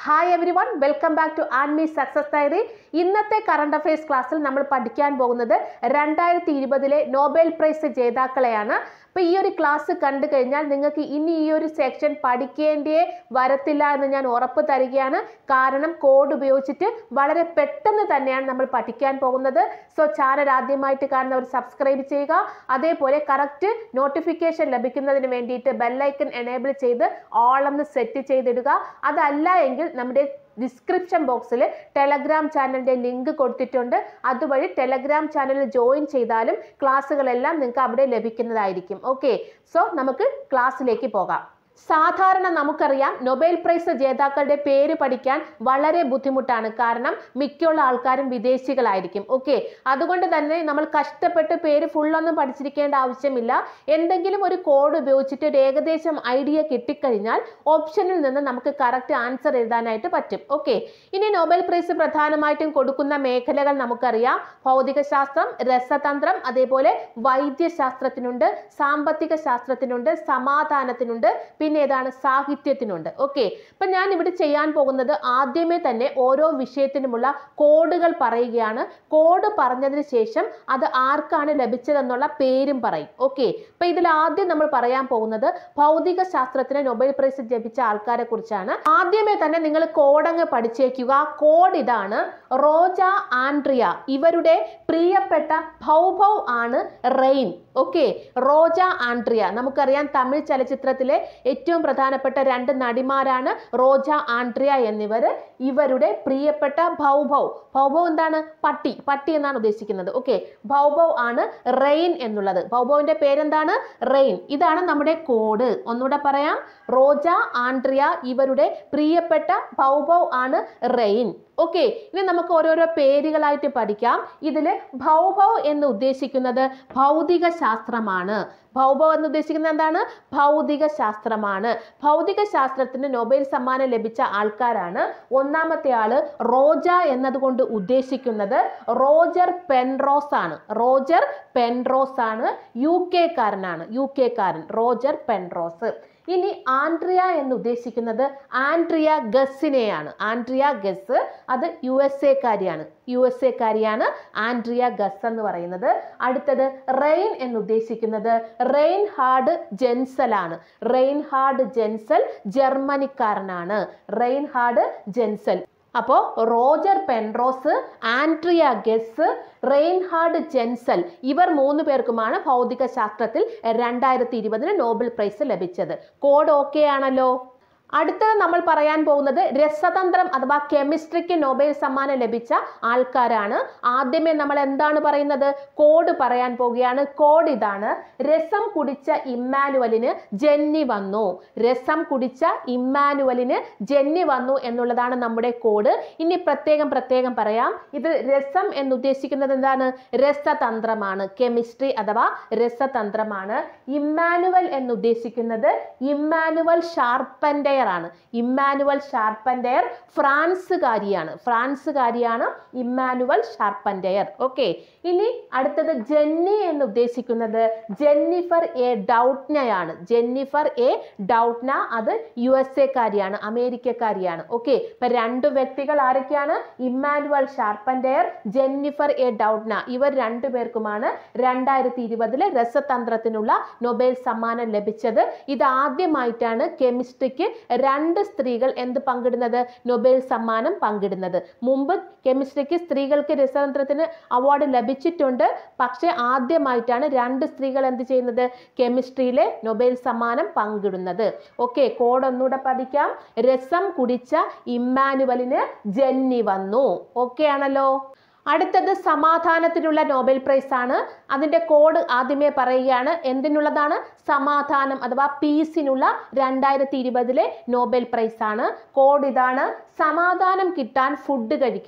hi every one welcome back to ആൻമി success diary ഇന്നത്തെ current affairs ക്ലാസ്സിൽ നമ്മൾ പഠിക്കാൻ പോകുന്നത് രണ്ടായിരത്തി ഇരുപതിലെ നോബൽ പ്രൈസ് ജേതാക്കളെയാണ് അപ്പോൾ ഈ ഒരു ക്ലാസ് കണ്ടു കഴിഞ്ഞാൽ നിങ്ങൾക്ക് ഇനി ഈ ഒരു സെക്ഷൻ പഠിക്കേണ്ടിയേ വരത്തില്ല എന്ന് ഞാൻ ഉറപ്പ് തരികയാണ് കാരണം കോഡ് ഉപയോഗിച്ചിട്ട് വളരെ പെട്ടെന്ന് തന്നെയാണ് നമ്മൾ പഠിക്കാൻ പോകുന്നത് സോ ചാനൽ ആദ്യമായിട്ട് കാണുന്നവർ സബ്സ്ക്രൈബ് ചെയ്യുക അതേപോലെ കറക്റ്റ് നോട്ടിഫിക്കേഷൻ ലഭിക്കുന്നതിന് വേണ്ടിയിട്ട് ബെല്ലൈക്കൺ എനേബിൾ ചെയ്ത് ഓളെന്ന് സെറ്റ് ചെയ്തിടുക അതല്ല എങ്കിൽ നമ്മുടെ ഡിസ്ക്രിപ്ഷൻ ബോക്സിൽ ടെലഗ്രാം ചാനലിൻ്റെ ലിങ്ക് കൊടുത്തിട്ടുണ്ട് അതുവഴി ടെലഗ്രാം ചാനലിൽ ജോയിൻ ചെയ്താലും ക്ലാസ്സുകളെല്ലാം നിങ്ങൾക്ക് അവിടെ ലഭിക്കുന്നതായിരിക്കും ഓക്കെ സോ നമുക്ക് ക്ലാസ്സിലേക്ക് പോകാം സാധാരണ നമുക്കറിയാം നൊബേൽ പ്രൈസ് ജേതാക്കളുടെ പേര് പഠിക്കാൻ വളരെ ബുദ്ധിമുട്ടാണ് കാരണം മിക്കുള്ള ആൾക്കാരും വിദേശികളായിരിക്കും ഓക്കെ അതുകൊണ്ട് തന്നെ നമ്മൾ കഷ്ടപ്പെട്ട് പേര് ഫുള്ളൊന്നും പഠിച്ചിരിക്കേണ്ട ആവശ്യമില്ല എന്തെങ്കിലും ഒരു കോഡ് ഉപയോഗിച്ചിട്ട് ഒരു ഏകദേശം ഐഡിയ കിട്ടിക്കഴിഞ്ഞാൽ ഓപ്ഷനിൽ നിന്ന് നമുക്ക് കറക്റ്റ് ആൻസർ എഴുതാനായിട്ട് പറ്റും ഓക്കെ ഇനി നൊബേൽ പ്രൈസ് പ്രധാനമായിട്ടും കൊടുക്കുന്ന മേഖലകൾ നമുക്കറിയാം ഭൗതികശാസ്ത്രം രസതന്ത്രം അതേപോലെ വൈദ്യശാസ്ത്രത്തിനുണ്ട് സാമ്പത്തിക ശാസ്ത്രത്തിനുണ്ട് സമാധാനത്തിനുണ്ട് പിന്നെ ഏതാണ് സാഹിത്യത്തിനുണ്ട് ഓക്കെ അപ്പം ഞാൻ ഇവിടെ ചെയ്യാൻ പോകുന്നത് ആദ്യമേ തന്നെ ഓരോ വിഷയത്തിനുമുള്ള കോഡുകൾ പറയുകയാണ് കോഡ് പറഞ്ഞതിന് ശേഷം അത് ആർക്കാണ് ലഭിച്ചതെന്നുള്ള പേരും പറയും ഓക്കെ അപ്പം ഇതിൽ ആദ്യം നമ്മൾ പറയാൻ പോകുന്നത് ഭൗതിക ശാസ്ത്രത്തിന് നൊബേൽ പ്രൈസ് ലഭിച്ച ആൾക്കാരെ കുറിച്ചാണ് ആദ്യമേ തന്നെ നിങ്ങൾ കോഡങ്ങ് പഠിച്ചേക്കുക കോഡ് ഇതാണ് റോജ ആൻഡ്രിയ ഇവരുടെ പ്രിയപ്പെട്ട ഭൗഭൗ ആണ് റെയിൻ ഓക്കെ റോജ ആൻഡ്രിയ നമുക്കറിയാം തമിഴ് ചലച്ചിത്രത്തിലെ ഏറ്റവും പ്രധാനപ്പെട്ട രണ്ട് നടിമാരാണ് റോജ ആൻഡ്രിയ എന്നിവർ ഇവരുടെ പ്രിയപ്പെട്ട ഭൗഭൗ ഭൗഭൗ എന്താണ് പട്ടി പട്ടി എന്നാണ് ഉദ്ദേശിക്കുന്നത് ഓക്കെ ഭൗഭൗ ആണ് റെയിൻ എന്നുള്ളത് ഭൗഭൗവിന്റെ പേരെന്താണ് റെയിൻ ഇതാണ് നമ്മുടെ കോഡ് ഒന്നുകൂടെ പറയാം റോജ ആൻഡ്രിയ ഇവരുടെ പ്രിയപ്പെട്ട ഭൗഭൗ ആണ് റെയിൻ ഓക്കെ ഇനി നമുക്ക് ഓരോരോ പേരുകളായിട്ട് പഠിക്കാം ഇതിൽ ഭൗഭൗ എന്ന് ഉദ്ദേശിക്കുന്നത് ഭൗതിക ശാസ്ത്രമാണ് ഭൗഭൗ എന്ന് ഉദ്ദേശിക്കുന്നത് എന്താണ് ഭൗതിക ശാസ്ത്രമാണ് ഭൗതിക ശാസ്ത്രത്തിന് നൊബേൽ സമ്മാനം ലഭിച്ച ആൾക്കാരാണ് ഒന്നാമത്തെ ആള് റോജ എന്നതുകൊണ്ട് ഉദ്ദേശിക്കുന്നത് റോജർ പെൻറോസ് ആണ് റോജർ പെൻറോസ് ആണ് യു കെ കാരനാണ് യു കെ കാരൻ റോജർ പെൻറോസ് ഇനി ആൻഡ്രിയ എന്ന് ഉദ്ദേശിക്കുന്നത് ആൻഡ്രിയ ഗസ്സിനെയാണ് ആൻഡ്രിയ ഗസ് അത് യു എസ് എ കാരിയാണ് യു എസ് എ കാരിയാണ് ആൻഡ്രിയ ഗസ് എന്ന് പറയുന്നത് അടുത്തത് റെയിൻ എന്ന് ഉദ്ദേശിക്കുന്നത് റെയിൻ ഹാർഡ് ജെൻസൽ ആണ് റെയിൻ ഹാർഡ് ജെൻസൽ ജർമ്മനിക്കാരനാണ് റെയിൻ ഹാർഡ് ജെൻസൽ അപ്പോൾ Roger Penrose Andrea Ghez Reinhard Genzel ഇവർ മൂന്ന് പേർക്കുമാണ് ഭൗതിക ശാസ്ത്രത്തിൽ രണ്ടായിരത്തി ഇരുപതിന് നോബൽ പ്രൈസ് ലഭിച്ചത് കോഡ് ഓക്കെ ആണല്ലോ അടുത്തത് നമ്മൾ പറയാൻ പോകുന്നത് രസതന്ത്രം അഥവാ കെമിസ്ട്രിക്ക് നൊബേൽ സമ്മാനം ലഭിച്ച ആൾക്കാരാണ് ആദ്യമേ നമ്മൾ എന്താണ് പറയുന്നത് കോഡ് പറയാൻ പോവുകയാണ് കോഡ് ഇതാണ് രസം കുടിച്ച ഇമ്മാനുവലിന് ജന്നി വന്നു രസം കുടിച്ച ഇമ്മാനുവലിന് ജന്നി വന്നു എന്നുള്ളതാണ് നമ്മുടെ കോഡ് ഇനി പ്രത്യേകം പ്രത്യേകം പറയാം ഇത് രസം എന്ന് ഉദ്ദേശിക്കുന്നത് എന്താണ് രസതന്ത്രമാണ് കെമിസ്ട്രി അഥവാ രസതന്ത്രമാണ് ഇമ്മാനുവൽ എന്ന് ഉദ്ദേശിക്കുന്നത് ഇമ്മാനുവൽ ഷാർപ്പൻ്റെ ആണ് ഇമ്മാനുവൽ ഷാർപ്പൻഡയർ ഫ്രാൻസുകാരിയാണ് ഫ്രാൻസുകാരിയാണ് ഇമ്മാനുവൽ ഷാർപ്പൻഡയർ ഓക്കെ ഇനി അടുത്തത് ജെന്നി എന്ന് ഉദ്ദേശിക്കുന്നത് ജെന്നിഫർ എ ഡൗട്ട്നയാണ് ജെന്നിഫർ എ ഡൗട്ട്ന അത് യു എസ് എ കാരിയാണ് അമേരിക്കക്കാരിയാണ് ഓക്കെ ഇപ്പൊ രണ്ടു വ്യക്തികൾ ആരൊക്കെയാണ് Emmanuelle Charpentier Jennifer A Doudna ഇവർ രണ്ടു പേർക്കുമാണ് രണ്ടായിരത്തി ഇരുപതിലെ രസതന്ത്രത്തിനുള്ള നൊബേൽ സമ്മാനം ലഭിച്ചത് ഇത് ആദ്യമായിട്ടാണ് കെമിസ്ട്രിക്ക് രണ്ട് സ്ത്രീകൾ എന്ത് പങ്കിടുന്നത് നൊബേൽ സമ്മാനം പങ്കിടുന്നത് മുമ്പ് കെമിസ്ട്രിക്ക് സ്ത്രീകൾക്ക് രസതന്ത്രത്തിന് അവാർഡ് ലഭിച്ചിട്ടുണ്ട് പക്ഷേ ആദ്യമായിട്ടാണ് രണ്ട് സ്ത്രീകൾ എന്ത് ചെയ്യുന്നത് കെമിസ്ട്രിയിലെ നൊബേൽ സമ്മാനം പങ്കിടുന്നത് ഓക്കെ കോഡ് ഒന്നുകൂടെ പഠിക്കാം രസം കുടിച്ച ഇമ്മാനുവലിന് ജന്നി വന്നു ഓക്കെ ആണല്ലോ അടുത്തത് സമാധാനത്തിനുള്ള നോബൽ പ്രൈസ് ആണ് അതിൻ്റെ കോഡ് ആദ്യമേ പറയുകയാണ് എന്തിനുള്ളതാണ് സമാധാനം അഥവാ പീസിനുള്ള രണ്ടായിരത്തി ഇരുപതിലെ നോബൽ പ്രൈസ് ആണ് കോഡ് ഇതാണ് സമാധാനം കിട്ടാൻ ഫുഡ് കഴിക്കണം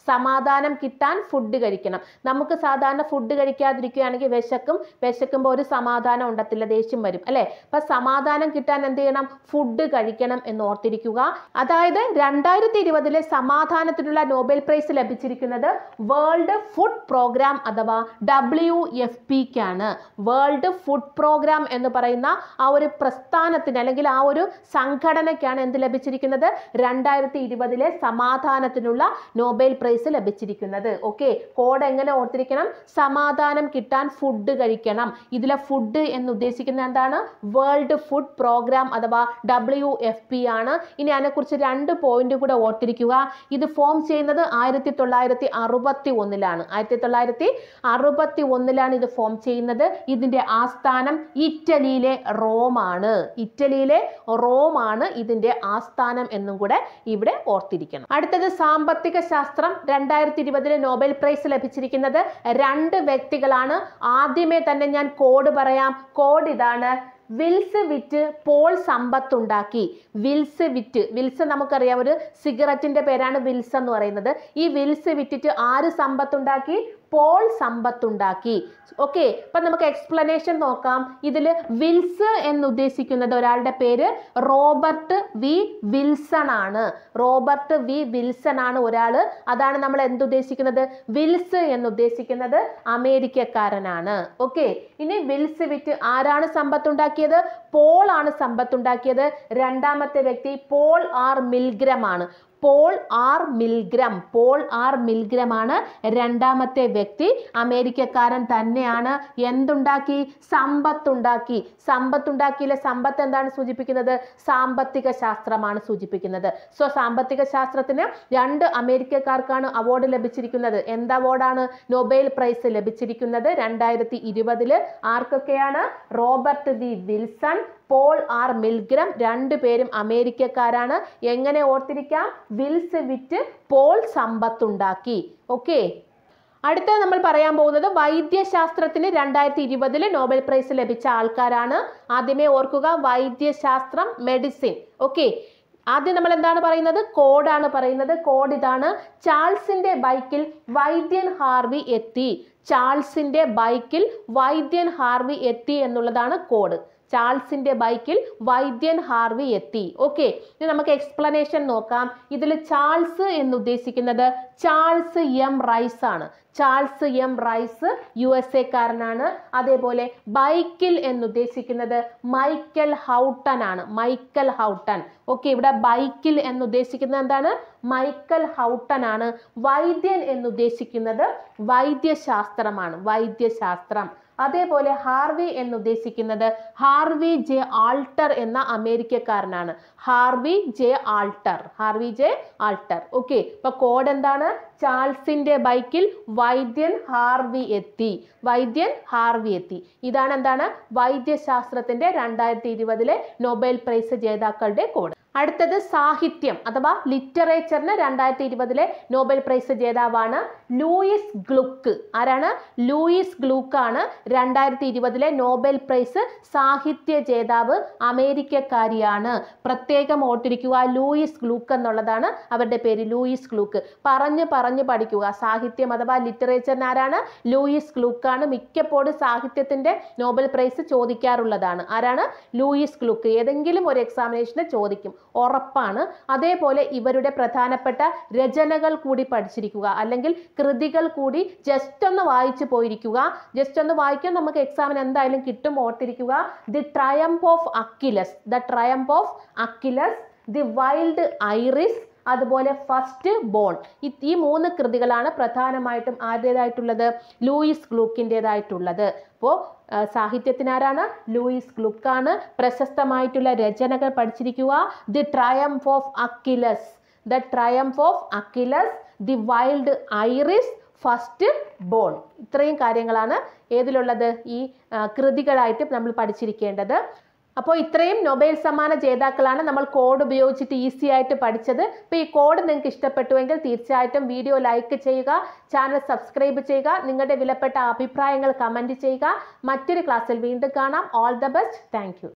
സമാധാനം കിട്ടാൻ ഫുഡ് കഴിക്കണം നമുക്ക് സാധാരണ ഫുഡ് കഴിക്കാതിരിക്കുകയാണെങ്കിൽ വിശക്കും വിശക്കുമ്പോൾ ഒരു സമാധാനം ഉണ്ടത്തില്ല ദേഷ്യം വരും അല്ലേ അപ്പൊ സമാധാനം കിട്ടാൻ എന്ത് ചെയ്യണം ഫുഡ് കഴിക്കണം എന്ന് ഓർത്തിരിക്കുക അതായത് രണ്ടായിരത്തി ഇരുപതിലെ സമാധാനത്തിനുള്ള നോബൽ പ്രൈസ് ലഭിച്ചിരിക്കുന്നത് വേൾഡ് ഫുഡ് പ്രോഗ്രാം അഥവാ ഡബ്ല്യു എഫ് പിക്കാണ് വേൾഡ് ഫുഡ് പ്രോഗ്രാം എന്ന് പറയുന്ന ആ ഒരു പ്രസ്ഥാനത്തിന് അല്ലെങ്കിൽ ആ ഒരു സംഘടനയ്ക്കാണ് എന്ത് ലഭിച്ചിരിക്കുന്നത് രണ്ടായിരത്തി ഇരുപതിലെ സമാധാനത്തിനുള്ള നോബൽ പ്രൈസ് ലഭിച്ചിരിക്കുന്നത് ഓക്കെ കോഡ് എങ്ങനെ ഓർത്തിരിക്കണം സമാധാനം കിട്ടാൻ ഫുഡ് കഴിക്കണം ഇതിലെ ഫുഡ് എന്ന് ഉദ്ദേശിക്കുന്നത് എന്താണ് വേൾഡ് ഫുഡ് പ്രോഗ്രാം അഥവാ ഡബ്ല്യു എഫ് പി ആണ് ഇനി അതിനെക്കുറിച്ച് രണ്ട് പോയിന്റ് കൂടെ ഓർത്തിരിക്കുക ഇത് ഫോം ചെയ്യുന്നത് ആയിരത്തി തൊള്ളായിരത്തി അറുപത്തി ഒന്നിലാണ് ആയിരത്തി തൊള്ളായിരത്തി അറുപത്തി ഒന്നിലാണ് ഇത് ഫോം ചെയ്യുന്നത് ഇതിന്റെ ആസ്ഥാനം ഇറ്റലിയിലെ റോമാണ് ഇറ്റലിയിലെ റോമാണ് ഇതിന്റെ ആസ്ഥാനം എന്നും കൂടെ ഇവിടെ ഓർത്തിരിക്കണം അടുത്തത് സാമ്പത്തിക ശാസ്ത്രം രണ്ടായിരത്തി ഇരുപതിലെ നോബൽ പ്രൈസ് ലഭിച്ചിരിക്കുന്നത് രണ്ട് വ്യക്തികളാണ് ആദ്യമേ തന്നെ ഞാൻ കോഡ് പറയാം കോഡ് ഇതാണ് വിൽസ് വിറ്റ് പോൾ സമ്പത്തുണ്ടാക്കി വിൽസ് വിറ്റ് വിൽസ് നമുക്കറിയാം ഒരു സിഗരറ്റിന്റെ പേരാണ് വിൽസ് എന്ന് പറയുന്നത് ഈ വിൽസ് വിറ്റിട്ട് ആര് സമ്പത്തുണ്ടാക്കി പോൾ സമ്പത്തുണ്ടാക്കി ഓക്കെ അപ്പൊ നമുക്ക് എക്സ്പ്ലനേഷൻ നോക്കാം ഇതിൽ വിൽസ് എന്ന് ഉദ്ദേശിക്കുന്നത് ഒരാളുടെ പേര് റോബർട്ട് വി വിൽസൺ ആണ് റോബർട്ട് വി വിൽസൺ ആണ് ഒരാള് അതാണ് നമ്മൾ എന്തുദ്ദേശിക്കുന്നത് വിൽസ് എന്ന് ഉദ്ദേശിക്കുന്നത് അമേരിക്കക്കാരനാണ് ഓക്കെ ഇനി വിൽസ് വിറ്റ് ആരാണ് സമ്പത്തുണ്ടാക്കിയത് പോൾ ആണ് സമ്പത്തുണ്ടാക്കിയത് രണ്ടാമത്തെ വ്യക്തി പോൾ ആർ മിൽഗ്രം ആണ് Paul R Milgrom Paul R Milgrom ആണ് രണ്ടാമത്തെ വ്യക്തി അമേരിക്കക്കാരൻ തന്നെയാണ് എന്തുണ്ടാക്കി സമ്പത്തുണ്ടാക്കി സമ്പത്തുണ്ടാക്കിയില്ല സമ്പത്ത് എന്താണ് സൂചിപ്പിക്കുന്നത് സാമ്പത്തിക ശാസ്ത്രമാണ് സൂചിപ്പിക്കുന്നത് സോ സാമ്പത്തിക ശാസ്ത്രത്തിന് രണ്ട് അമേരിക്കക്കാർക്കാണ് അവാർഡ് ലഭിച്ചിരിക്കുന്നത് എന്ത് അവാർഡാണ് നൊബേൽ പ്രൈസ് ലഭിച്ചിരിക്കുന്നത് രണ്ടായിരത്തി ഇരുപതില് ആർക്കൊക്കെയാണ് Robert V Wilson Paul R Milgrom രണ്ടുപേരും അമേരിക്കക്കാരാണ് എങ്ങനെ ഓർത്തിരിക്കാം വിൽസ് വിറ്റ് പോൾ സമ്പത്തുണ്ടാക്കി ഓക്കെ അടുത്ത നമ്മൾ പറയാൻ പോകുന്നത് വൈദ്യശാസ്ത്രത്തിന് രണ്ടായിരത്തി ഇരുപതിൽ നോബൽ പ്രൈസ് ലഭിച്ച ആൾക്കാരാണ് ആദ്യമേ ഓർക്കുക വൈദ്യശാസ്ത്രം മെഡിസിൻ ഓക്കെ ആദ്യം നമ്മൾ എന്താണ് പറയുന്നത് കോഡാണ് പറയുന്നത് കോഡ് ഇതാണ് ചാൾസിന്റെ ബൈക്കിൽ വൈദ്യൻ ഹാർവി എത്തി ചാൾസിന്റെ ബൈക്കിൽ വൈദ്യൻ ഹാർവി എത്തി എന്നുള്ളതാണ് കോഡ് ചാൾസിന്റെ ബൈക്കിൽ വൈദ്യൻ ഹാർവി എത്തി ഓക്കെ ഇനി നമുക്ക് എക്സ്പ്ലനേഷൻ നോക്കാം ഇതിൽ ചാൾസ് എന്ന് ഉദ്ദേശിക്കുന്നത് ചാൾസ് എം റൈസ് ആണ് Charles M Rice U S എക്കാരനാണ് അതേപോലെ ബൈക്കിൽ എന്ന് ഉദ്ദേശിക്കുന്നത് മൈക്കൽ ഹൗട്ടൺ ആണ് മൈക്കൽ ഹൗട്ടൺ ഓക്കെ ഇവിടെ ബൈക്കിൽ എന്ന് ഉദ്ദേശിക്കുന്നത് എന്താണ് മൈക്കൽ ഹൗട്ടൺ ആണ് വൈദ്യൻ എന്ന് ഉദ്ദേശിക്കുന്നത് വൈദ്യശാസ്ത്രമാണ് വൈദ്യശാസ്ത്രം അതേപോലെ ഹാർവി എന്ന് ഉദ്ദേശിക്കുന്നത് ഹാർവി ജെ ആൾട്ടർ എന്ന അമേരിക്കക്കാരനാണ് Harvey J Alter Harvey J Alter okay അപ്പൊ കോഡ് എന്താണ് ചാൾസിന്റെ ബൈക്കിൽ വൈദ്യൻ ഹാർവി എത്തി വൈദ്യൻ ഹാർവി എത്തി ഇതാണ് എന്താണ് വൈദ്യശാസ്ത്രത്തിന്റെ രണ്ടായിരത്തി ഇരുപതിലെ നൊബേൽ പ്രൈസ് ജേതാക്കളുടെ കോഡ് അടുത്തത് സാഹിത്യം അഥവാ ലിറ്ററേച്ചറിന് രണ്ടായിരത്തി ഇരുപതിലെ നോബൽ പ്രൈസ് ജേതാവാണ് ലൂയിസ് ഗ്ലുക്ക് ആരാണ് ലൂയിസ് ഗ്ലൂക്ക് ആണ് രണ്ടായിരത്തി ഇരുപതിലെ നോബൽ പ്രൈസ് സാഹിത്യ ജേതാവ് അമേരിക്കക്കാരിയാണ് പ്രത്യേകം ഓർത്തിരിക്കുക ലൂയിസ് ഗ്ലൂക്ക് എന്നുള്ളതാണ് അവരുടെ പേര് ലൂയിസ് ഗ്ലൂക്ക് പറഞ്ഞ് പറഞ്ഞ് പഠിക്കുക സാഹിത്യം അഥവാ ലിറ്ററേച്ചറിന് ആരാണ് ലൂയിസ് ഗ്ലൂക്ക് ആണ് മിക്കപ്പോഴും സാഹിത്യത്തിന്റെ നോബൽ പ്രൈസ് ചോദിക്കാറുള്ളതാണ് ആരാണ് ലൂയിസ് ഗ്ലൂക്ക് ഏതെങ്കിലും ഒരു എക്സാമിനേഷന് ചോദിക്കും ഉറപ്പാണ് അതേപോലെ ഇവരുടെ പ്രധാനപ്പെട്ട രചനകൾ കൂടി പഠിച്ചിരിക്കുക അല്ലെങ്കിൽ കൃതികൾ കൂടി ജസ്റ്റ് ഒന്ന് വായിച്ചു പോയിരിക്കുക ജസ്റ്റ് ഒന്ന് വായിക്കാൻ നമുക്ക് എക്സാമിന് എന്തായാലും കിട്ടും ഓർത്തിരിക്കുക the triumph of Achilles the triumph of Achilles the wild iris അതുപോലെ ഫസ്റ്റ് ബോൺ ഈ മൂന്ന് കൃതികളാണ് പ്രധാനമായിട്ടും ആരുടേതായിട്ടുള്ളത് ലൂയിസ് ഗ്ലൂക്കിൻ്റെതായിട്ടുള്ളത് അപ്പോൾ സാഹിത്യത്തിനാരാണ് ലൂയിസ് ഗ്ലുക്കാണ് പ്രശസ്തമായിട്ടുള്ള രചനകൾ പഠിച്ചിരിക്കുക the triumph of Achilles the triumph of Achilles the wild iris first born ഇത്രയും കാര്യങ്ങളാണ് ഏതിലുള്ളത് ഈ ആ, കൃതികളായിട്ട് നമ്മൾ പഠിച്ചിരിക്കേണ്ടത് അപ്പോൾ ഇത്രയും നൊബേൽ സമ്മാന ജേതാക്കളാണ് നമ്മൾ കോഡ് ഉപയോഗിച്ചിട്ട് ഈസി ആയിട്ട് പഠിച്ചത് അപ്പോൾ ഈ കോഡ് നിങ്ങൾക്ക് ഇഷ്ടപ്പെട്ടുവെങ്കിൽ തീർച്ചയായിട്ടും വീഡിയോ ലൈക്ക് ചെയ്യുക ചാനൽ സബ്സ്ക്രൈബ് ചെയ്യുക നിങ്ങളുടെ വിലപ്പെട്ട അഭിപ്രായങ്ങൾ കമൻറ്റ് ചെയ്യുക മറ്റൊരു ക്ലാസ്സിൽ വീണ്ടും കാണാം ഓൾ ദ ബെസ്റ്റ് താങ്ക്